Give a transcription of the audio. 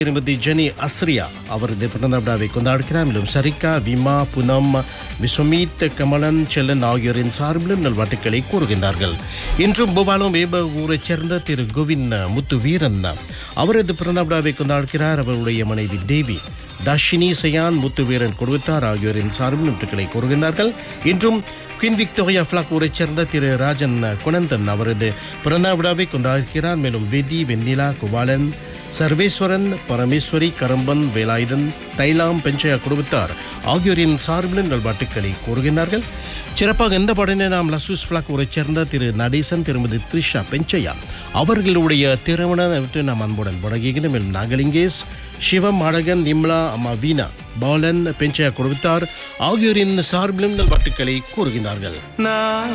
திருமதி ஜெனி அஸ்ரியா அவரது பிறந்த விழாவை கொண்டாடுகிறார் மேலும் சரிகா விமா புனம் விஸ்வமீத் கமலன் செல்லன் ஆகியோரின் சார்பிலும் நல்வாழ்த்துக்களை கூறுகின்றார்கள் இன்றும் பூபாலம் வேப ஊரைச் சேர்ந்த திரு கோவிந்த் முத்து வீரன் அவரது பிறந்த விழாவை கொண்டாடுகிறார் அவருடைய மனைவி தேவி தர்ஷினி சயான் முத்துவீரன் குடும்பத்தார் ஆகியோரின் சார்பில் நன்றிகளை கூறுகின்றார்கள் இன்றும் குயின் விக்டோரியா ஃபிளாக் ஊரைச் சேர்ந்த திரு ராஜன் குணந்தன் அவரது பிறந்த விழாவை கொண்டாடுகிறார் மேலும் வெதி வெண்ணிலா குபாலன் சர்வேஸ்வரன் பரமேஸ்வரி கரம்பன் வேலாயுதன் தைலாம் பெஞ்சயா குடும்பத்தார் ஆகியோரின் சார்பிலும் நல்வாழ்த்துக்களை கூறுகின்றார்கள் சிறப்பாக இந்த பாடனை நாம் லசூஸ் பிளாக் ஊரைச் சேர்ந்த திரு நடேசன் திருமதி த்ரிஷா பெஞ்சையா அவர்களுடைய திருமணத்தை நாம் அன்புடன் வழங்குகிறோம் மேலும் நாகலிங்கேஷ் சிவம் அழகன் நிம்லா அம்மா வீணா பாலன் பெஞ்சையா குடும்பத்தார் ஆகியோரின் சார்பிலும் நல்வாழ்த்துக்களை கூறுகின்றார்கள்